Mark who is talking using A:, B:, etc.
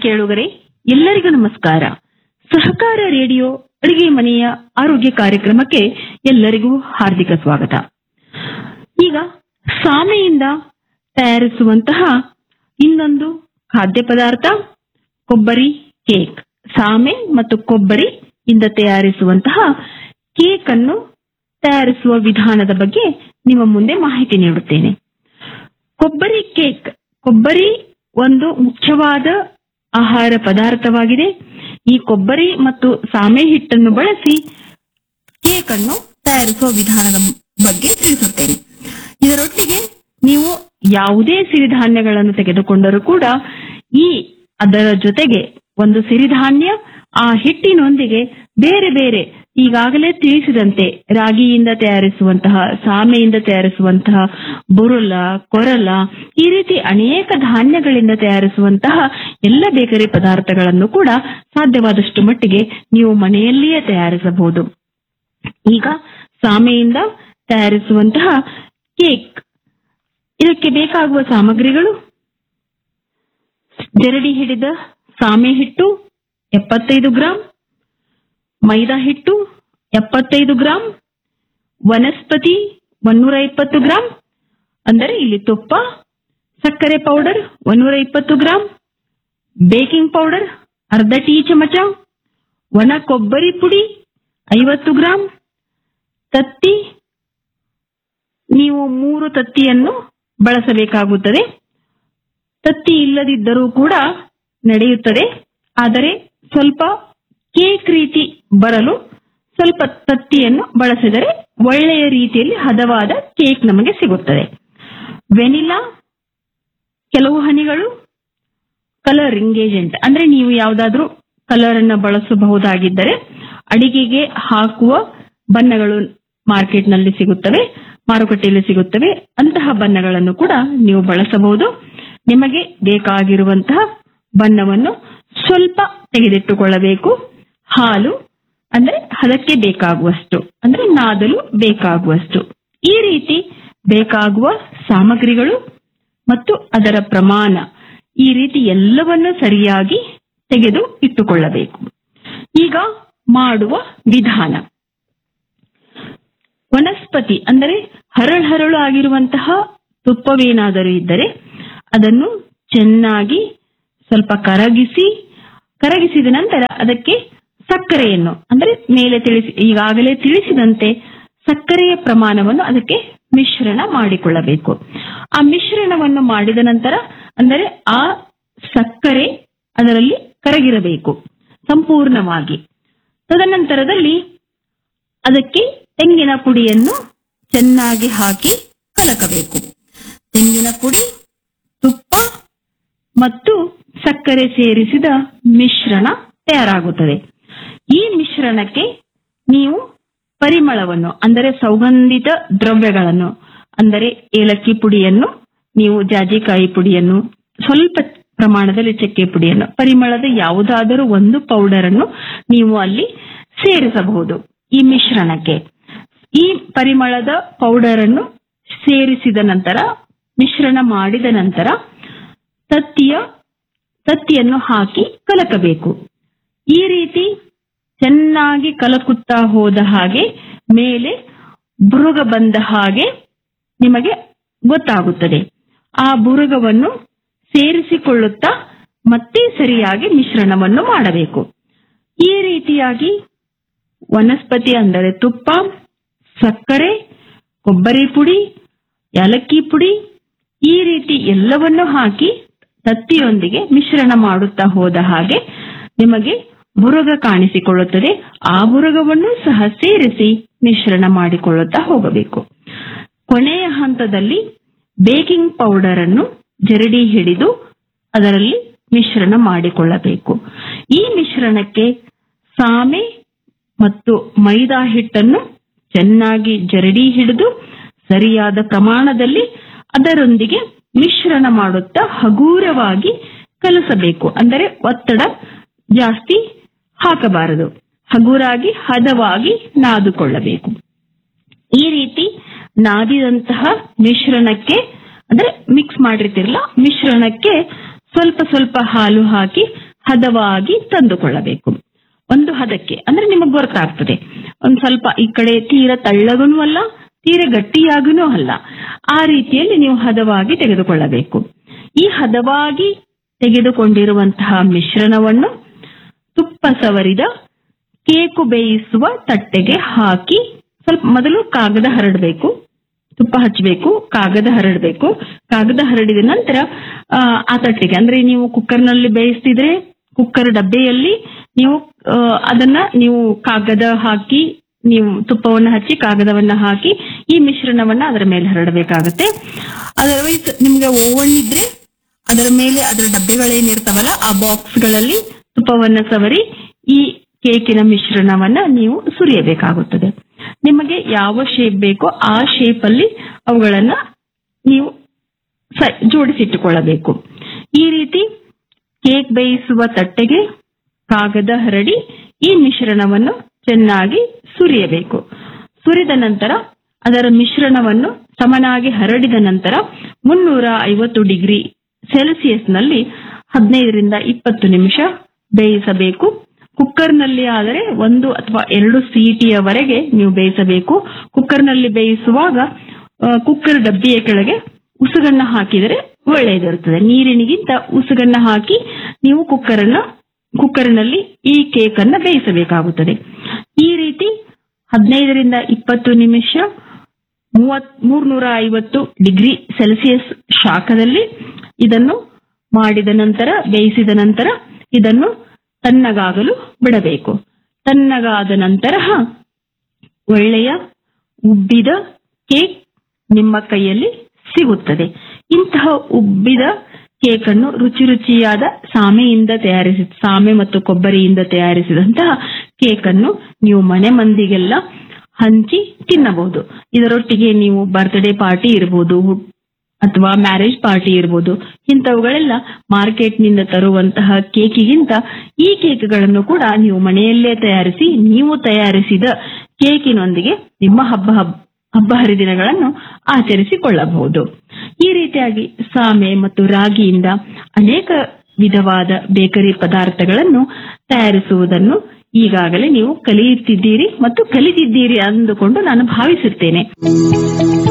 A: ಕೇಳುಗರೆ ಎಲ್ಲರಿಗೂ ನಮಸ್ಕಾರ ಸಹಕಾರ ರೇಡಿಯೋ ಅಡಿಗೆ ಮನೆಯ ಆರೋಗ್ಯ ಕಾರ್ಯಕ್ರಮಕ್ಕೆ ಎಲ್ಲರಿಗೂ ಹಾರ್ದಿಕ ಸ್ವಾಗತ ಈಗ ಸಾಮೆಯಿಂದ ತಯಾರಿಸುವಂತಹ ಇನ್ನೊಂದು ಖಾದ್ಯ ಪದಾರ್ಥ ಕೊಬ್ಬರಿ ಕೇಕ್ ಸಾಮೆ ಮತ್ತು ಕೊಬ್ಬರಿ ಇಂದ ತಯಾರಿಸುವಂತಹ ಕೇಕ್ ಅನ್ನು ತಯಾರಿಸುವ ವಿಧಾನದ ಬಗ್ಗೆ ನಿಮ್ಮ ಮುಂದೆ ಮಾಹಿತಿ ನೀಡುತ್ತೇನೆ ಕೊಬ್ಬರಿ ಕೇಕ್ ಕೊಬ್ಬರಿ ಒಂದು ಮುಖ್ಯವಾದ ಆಹಾರ ಪದಾರ್ಥವಾಗಿದೆ ಈ ಕೊಬ್ಬರಿ ಮತ್ತು ಸಾಮೆ ಹಿಟ್ಟನ್ನು ಬಳಸಿ ಕೇಕ್ ಅನ್ನು ತಯಾರಿಸುವ ವಿಧಾನದ ಬಗ್ಗೆ ತಿಳಿಸುತ್ತೇನೆ ಇದರೊಟ್ಟಿಗೆ ನೀವು ಯಾವುದೇ ಸಿರಿಧಾನ್ಯಗಳನ್ನು ತೆಗೆದುಕೊಂಡರೂ ಕೂಡ ಈ ಅದರ ಜೊತೆಗೆ ಒಂದು ಸಿರಿಧಾನ್ಯ ಆ ಹಿಟ್ಟಿನೊಂದಿಗೆ ಬೇರೆ ಬೇರೆ ಈಗಾಗಲೇ ತಿಳಿಸಿದಂತೆ ರಾಗಿಯಿಂದ ತಯಾರಿಸುವಂತಹ ಸಾಮೆಯಿಂದ ತಯಾರಿಸುವಂತಹ ಬುರುಲ ಕೊರಲ ಈ ರೀತಿ ಅನೇಕ ಧಾನ್ಯಗಳಿಂದ ತಯಾರಿಸುವಂತಹ ಎಲ್ಲ ಬೇಕರಿ ಪದಾರ್ಥಗಳನ್ನು ಕೂಡ ಸಾಧ್ಯವಾದಷ್ಟು ಮಟ್ಟಿಗೆ ನೀವು ಮನೆಯಲ್ಲಿಯೇ ತಯಾರಿಸಬಹುದು ಈಗ ಸಾಮೆಯಿಂದ ತಯಾರಿಸುವಂತಹ ಕೇಕ್ ಇದಕ್ಕೆ ಬೇಕಾಗುವ ಸಾಮಗ್ರಿಗಳು ಜರಡಿ ಹಿಡಿದ ಸಾಮೆ ಹಿಟ್ಟು ಎಪ್ಪತ್ತೈದು ಗ್ರಾಂ ಮೈದಾ ಹಿಟ್ಟು ಎಪ್ಪತ್ತೈದು ಗ್ರಾಂ ವನಸ್ಪತಿ ಒನ್ನೂರ ಇಪ್ಪತ್ತು ಗ್ರಾಂ ಅಂದರೆ ಇಲ್ಲಿ ತುಪ್ಪ ಸಕ್ಕರೆ ಪೌಡರ್ ಒನ್ನೂರ ಇಪ್ಪತ್ತು ಗ್ರಾಂ ಬೇಕಿಂಗ್ ಪೌಡರ್ ಅರ್ಧ ಟೀ ಚಮಚ ಒಣ ಕೊಬ್ಬರಿ ಪುಡಿ ಐವತ್ತು ಗ್ರಾಂ ತತ್ತಿ ನೀವು ಮೂರು ತತ್ತಿಯನ್ನು ಬಳಸಬೇಕಾಗುತ್ತದೆ ತತ್ತಿ ಇಲ್ಲದಿದ್ದರೂ ಕೂಡ ನಡೆಯುತ್ತದೆ ಆದರೆ ಸ್ವಲ್ಪ ಕೇಕ್ ರೀತಿ ಬರಲು ಸ್ವಲ್ಪ ತತ್ತಿಯನ್ನು ಬಳಸಿದರೆ ಒಳ್ಳೆಯ ರೀತಿಯಲ್ಲಿ ಹದವಾದ ಕೇಕ್ ನಮಗೆ ಸಿಗುತ್ತದೆ ವೆನಿಲಾ ಕೆಲವು ಹನಿಗಳು ಕಲರಿಂಗ್ ಏಜೆಂಟ್ ಅಂದ್ರೆ ನೀವು ಯಾವುದಾದ್ರೂ ಕಲರ್ ಅನ್ನ ಬಳಸಬಹುದಾಗಿದ್ದರೆ ಅಡಿಗೆಗೆ ಹಾಕುವ ಬಣ್ಣಗಳು ಮಾರ್ಕೆಟ್ ನಲ್ಲಿ ಸಿಗುತ್ತವೆ ಮಾರುಕಟ್ಟೆಯಲ್ಲಿ ಸಿಗುತ್ತವೆ ಅಂತಹ ಬಣ್ಣಗಳನ್ನು ಕೂಡ ನೀವು ಬಳಸಬಹುದು ನಿಮಗೆ ಬೇಕಾಗಿರುವಂತಹ ಬಣ್ಣವನ್ನು ಸ್ವಲ್ಪ ತೆಗೆದಿಟ್ಟುಕೊಳ್ಳಬೇಕು ಹಾಲು ಅಂದ್ರೆ ಹದಕ್ಕೆ ಬೇಕಾಗುವಷ್ಟು ಅಂದ್ರೆ ನಾದಲು ಬೇಕಾಗುವಷ್ಟು ಈ ರೀತಿ ಬೇಕಾಗುವ ಸಾಮಗ್ರಿಗಳು ಮತ್ತು ಅದರ ಪ್ರಮಾಣ ಈ ರೀತಿ ಎಲ್ಲವನ್ನು ಸರಿಯಾಗಿ ತೆಗೆದು ಇಟ್ಟುಕೊಳ್ಳಬೇಕು ಈಗ ಮಾಡುವ ವಿಧಾನ ವನಸ್ಪತಿ ಅಂದರೆ ಹರಳು ಹರಳು ಆಗಿರುವಂತಹ ತುಪ್ಪವೇನಾದರೂ ಇದ್ದರೆ ಅದನ್ನು ಚೆನ್ನಾಗಿ ಸ್ವಲ್ಪ ಕರಗಿಸಿ ಕರಗಿಸಿದ ನಂತರ ಅದಕ್ಕೆ ಸಕ್ಕರೆಯನ್ನು ಅಂದ್ರೆ ಮೇಲೆ ತಿಳಿಸಿ ಈಗಾಗಲೇ ತಿಳಿಸಿದಂತೆ ಸಕ್ಕರೆಯ ಪ್ರಮಾಣವನ್ನು ಅದಕ್ಕೆ ಮಿಶ್ರಣ ಮಾಡಿಕೊಳ್ಳಬೇಕು ಆ ಮಿಶ್ರಣವನ್ನು ಮಾಡಿದ ನಂತರ ಅಂದರೆ ಆ ಸಕ್ಕರೆ ಅದರಲ್ಲಿ ಕರಗಿರಬೇಕು ಸಂಪೂರ್ಣವಾಗಿ ತದನಂತರದಲ್ಲಿ ಅದಕ್ಕೆ ತೆಂಗಿನ ಪುಡಿಯನ್ನು ಚೆನ್ನಾಗಿ ಹಾಕಿ ಕಲಕಬೇಕು ತೆಂಗಿನ ಪುಡಿ ತುಪ್ಪ ಮತ್ತು ಸಕ್ಕರೆ ಸೇರಿಸಿದ ಮಿಶ್ರಣ ತಯಾರಾಗುತ್ತದೆ ಈ ಮಿಶ್ರಣಕ್ಕೆ ನೀವು ಪರಿಮಳವನ್ನು ಅಂದರೆ ಸೌಗಂಧಿತ ದ್ರವ್ಯಗಳನ್ನು ಅಂದರೆ ಏಲಕ್ಕಿ ಪುಡಿಯನ್ನು ನೀವು ಜಾಜಿಕಾಯಿ ಪುಡಿಯನ್ನು ಸ್ವಲ್ಪ ಪ್ರಮಾಣದಲ್ಲಿ ಚಕ್ಕೆ ಪುಡಿಯನ್ನು ಪರಿಮಳದ ಯಾವುದಾದರೂ ಒಂದು ಪೌಡರ್ ಅನ್ನು ನೀವು ಅಲ್ಲಿ ಸೇರಿಸಬಹುದು ಈ ಮಿಶ್ರಣಕ್ಕೆ ಈ ಪರಿಮಳದ ಪೌಡರ್ ಅನ್ನು ಸೇರಿಸಿದ ನಂತರ ಮಿಶ್ರಣ ಮಾಡಿದ ನಂತರ ತತ್ತಿಯ ತತ್ತಿಯನ್ನು ಹಾಕಿ ಕಲಕಬೇಕು ಈ ರೀತಿ ಚೆನ್ನಾಗಿ ಕಲಕುತ್ತಾ ಹೋದ ಹಾಗೆ ಮೇಲೆ ಬುರುಗ ಬಂದ ಹಾಗೆ ನಿಮಗೆ ಗೊತ್ತಾಗುತ್ತದೆ ಆ ಬುರುಗವನ್ನು ಸೇರಿಸಿಕೊಳ್ಳುತ್ತಾ ಮತ್ತೆ ಸರಿಯಾಗಿ ಮಿಶ್ರಣವನ್ನು ಮಾಡಬೇಕು ಈ ರೀತಿಯಾಗಿ ವನಸ್ಪತಿ ಅಂದರೆ ತುಪ್ಪ ಸಕ್ಕರೆ ಕೊಬ್ಬರಿ ಪುಡಿ ಏಲಕ್ಕಿ ಪುಡಿ ಈ ರೀತಿ ಎಲ್ಲವನ್ನು ಹಾಕಿ ತತ್ತಿಯೊಂದಿಗೆ ಮಿಶ್ರಣ ಮಾಡುತ್ತಾ ಹೋದ ಹಾಗೆ ನಿಮಗೆ ಬುರುಗ ಕಾಣಿಸಿಕೊಳ್ಳುತ್ತದೆ ಆ ಬುರುಗವನ್ನು ಸಹ ಸೇರಿಸಿ ಮಿಶ್ರಣ ಮಾಡಿಕೊಳ್ಳುತ್ತಾ ಹೋಗಬೇಕು ಕೊನೆಯ ಹಂತದಲ್ಲಿ ಬೇಕಿಂಗ್ ಪೌಡರ್ ಅನ್ನು ಜರಡಿ ಹಿಡಿದು ಅದರಲ್ಲಿ ಮಿಶ್ರಣ ಮಾಡಿಕೊಳ್ಳಬೇಕು ಈ ಮಿಶ್ರಣಕ್ಕೆ ಸಾಮೆ ಮತ್ತು ಮೈದಾ ಹಿಟ್ಟನ್ನು ಚೆನ್ನಾಗಿ ಜರಡಿ ಹಿಡಿದು ಸರಿಯಾದ ಪ್ರಮಾಣದಲ್ಲಿ ಅದರೊಂದಿಗೆ ಮಿಶ್ರಣ ಮಾಡುತ್ತಾ ಹಗೂರವಾಗಿ ಕಲಸಬೇಕು ಅಂದರೆ ಒತ್ತಡ ಜಾಸ್ತಿ ಹಾಕಬಾರದು ಹಗುರಾಗಿ ಹದವಾಗಿ ನಾದುಕೊಳ್ಳಬೇಕು ಈ ರೀತಿ ನಾದಿದಂತಹ ಮಿಶ್ರಣಕ್ಕೆ ಅಂದ್ರೆ ಮಿಕ್ಸ್ ಮಾಡಿರ್ತಿರಲ್ಲ ಮಿಶ್ರಣಕ್ಕೆ ಸ್ವಲ್ಪ ಸ್ವಲ್ಪ ಹಾಲು ಹಾಕಿ ಹದವಾಗಿ ತಂದುಕೊಳ್ಳಬೇಕು ಒಂದು ಹದಕ್ಕೆ ಅಂದ್ರೆ ನಿಮಗೆ ಗೊತ್ತಾಗ್ತದೆ ಒಂದ್ ಸ್ವಲ್ಪ ಈ ಕಡೆ ತೀರ ತಳ್ಳಗನೂ ಅಲ್ಲ ತೀರ ಗಟ್ಟಿಯಾಗನೂ ಅಲ್ಲ ಆ ರೀತಿಯಲ್ಲಿ ನೀವು ಹದವಾಗಿ ತೆಗೆದುಕೊಳ್ಳಬೇಕು ಈ ಹದವಾಗಿ ತೆಗೆದುಕೊಂಡಿರುವಂತಹ ಮಿಶ್ರಣವನ್ನು ತುಪ್ಪ ಸವರಿದ ಕೇಕು ಬೇಯಿಸುವ ತಟ್ಟೆಗೆ ಹಾಕಿ ಸ್ವಲ್ಪ ಮೊದಲು ಕಾಗದ ಹರಡಬೇಕು ತುಪ್ಪ ಹಚ್ಚಬೇಕು ಕಾಗದ ಹರಡಬೇಕು ಕಾಗದ ಹರಡಿದ ನಂತರ ಆ, ಆ ತಟ್ಟೆಗೆ ಅಂದ್ರೆ ನೀವು ಕುಕ್ಕರ್ನಲ್ಲಿ ಬೇಯಿಸ್ತಿದ್ರೆ ಕುಕ್ಕರ್ ಡಬ್ಬೆಯಲ್ಲಿ ನೀವು ಆ, ಅದನ್ನ ನೀವು ಕಾಗದ ಹಾಕಿ ನೀವು ತುಪ್ಪವನ್ನು ಹಚ್ಚಿ ಕಾಗದವನ್ನ ಹಾಕಿ ಈ ಮಿಶ್ರಣವನ್ನ ಅದರ ಮೇಲೆ ಹರಡಬೇಕಾಗುತ್ತೆ ಅದರ್ವೈಸ್ ನಿಮ್ಗೆ ಓವನ್ ಇದ್ರೆ ಅದರ ಮೇಲೆ ಅದರ ಡಬ್ಬೆಗಳೇನಿರ್ತಾವಲ್ಲ ಆ ಬಾಕ್ಸ್ಗಳಲ್ಲಿ ತುಪ್ಪವನ್ನ ಸವರಿ ಈ ಕೇಕಿನ ಮಿಶ್ರಣವನ್ನ ನೀವು ಸುರಿಯಬೇಕಾಗುತ್ತದೆ ನಿಮಗೆ ಯಾವ ಶೇಪ್ ಬೇಕೋ ಆ ಶೇಪ್ ಅಲ್ಲಿ ಅವುಗಳನ್ನ ನೀವು ಸ- ಜೋಡಿಸಿಟ್ಟುಕೊಳ್ಳಬೇಕು ಈ ರೀತಿ ಕೇಕ್ ಬೇಯಿಸುವ ತಟ್ಟೆಗೆ ಕಾಗದ ಹರಡಿ ಈ ಮಿಶ್ರಣವನ್ನು ಚೆನ್ನಾಗಿ ಸುರಿಯಬೇಕು ಸುರಿದ ನಂತರ ಅದರ ಮಿಶ್ರಣವನ್ನು ಸಮನಾಗಿ ಹರಡಿದ ನಂತರ ಮುನ್ನೂರ ಐವತ್ತು ಡಿಗ್ರಿ ಸೆಲ್ಸಿಯಸ್ನಲ್ಲಿ ಹದಿನೈದರಿಂದ ಇಪ್ಪತ್ತು ನಿಮಿಷ ಬೇಯಿಸಬೇಕು ಕುಕ್ಕರ್ನಲ್ಲಿ ಆದರೆ ಒಂದು ಅಥವಾ ಎರಡು ಸಿಟಿಯವರೆಗೆ ನೀವು ಬೇಯಿಸಬೇಕು ಕುಕ್ಕರ್ನಲ್ಲಿ ಬೇಯಿಸುವಾಗ ಆ, ಕುಕ್ಕರ್ ಡಬ್ಬಿಯ ಕೆಳಗೆ ಉಸುಗನ್ನ ಹಾಕಿದರೆ ಒಳ್ಳೆಯದಿರುತ್ತದೆ ನೀರಿನಿಗಿಂತ ಉಸುಗನ್ನ ಹಾಕಿ ನೀವು ಕುಕ್ಕರನ್ನ ಕುಕ್ಕರಿನಲ್ಲಿ ಈ ಕೇಕ್ ಅನ್ನ ಬೇಯಿಸಬೇಕಾಗುತ್ತದೆ ಈ ರೀತಿ ಹದಿನೈದರಿಂದ ಇಪ್ಪತ್ತು ನಿಮಿಷ ಮೂವತ್ ಮೂರ್ನೂರ ಐವತ್ತು ಡಿಗ್ರಿ ಸೆಲ್ಸಿಯಸ್ ಶಾಖದಲ್ಲಿ ಇದನ್ನು ಮಾಡಿದ ನಂತರ ಬೇಯಿಸಿದ ನಂತರ ಇದನ್ನು ತಣ್ಣಗಾಗಲು ಬಿಡಬೇಕು ತಣ್ಣಗಾದ ನಂತರ ಒಳ್ಳೆಯ ಉಬ್ಬಿದ ಕೇಕ್ ನಿಮ್ಮ ಕೈಯಲ್ಲಿ ಸಿಗುತ್ತದೆ ಇಂತಹ ಉಬ್ಬಿದ ಕೇಕ್ ಅನ್ನು ರುಚಿ ರುಚಿಯಾದ ಸಾಮೆಯಿಂದ ತಯಾರಿಸಿ ಸಾಮೆ ಮತ್ತು ಕೊಬ್ಬರಿಯಿಂದ ತಯಾರಿಸಿದಂತಹ ಕೇಕ್ ಅನ್ನು ನೀವು ಮನೆ ಮಂದಿಗೆಲ್ಲ ಹಂಚಿ ತಿನ್ನಬಹುದು ಇದರೊಟ್ಟಿಗೆ ನೀವು ಬರ್ತ್ಡೇ ಪಾರ್ಟಿ ಇರಬಹುದು ಅಥವಾ ಮ್ಯಾರೇಜ್ ಪಾರ್ಟಿ ಇರ್ಬೋದು ಇಂಥವುಗಳೆಲ್ಲ ಮಾರ್ಕೆಟ್ನಿಂದ ತರುವಂತಹ ಕೇಕಿಗಿಂತ ಈ ಕೇಕ್ಗಳನ್ನು ಕೂಡ ನೀವು ಮನೆಯಲ್ಲೇ ತಯಾರಿಸಿ ನೀವು ತಯಾರಿಸಿದ ಕೇಕಿನೊಂದಿಗೆ ನಿಮ್ಮ ಹಬ್ಬ ಹಬ್ಬ ಹಬ್ಬ ಹರಿದಿನಗಳನ್ನು ಆಚರಿಸಿಕೊಳ್ಳಬಹುದು ಈ ರೀತಿಯಾಗಿ ಸಾಮೆ ಮತ್ತು ರಾಗಿಯಿಂದ ಅನೇಕ ವಿಧವಾದ ಬೇಕರಿ ಪದಾರ್ಥಗಳನ್ನು ತಯಾರಿಸುವುದನ್ನು ಈಗಾಗಲೇ ನೀವು ಕಲಿಯುತ್ತಿದ್ದೀರಿ ಮತ್ತು ಕಲಿತಿದ್ದೀರಿ ಅಂದುಕೊಂಡು ನಾನು ಭಾವಿಸುತ್ತೇನೆ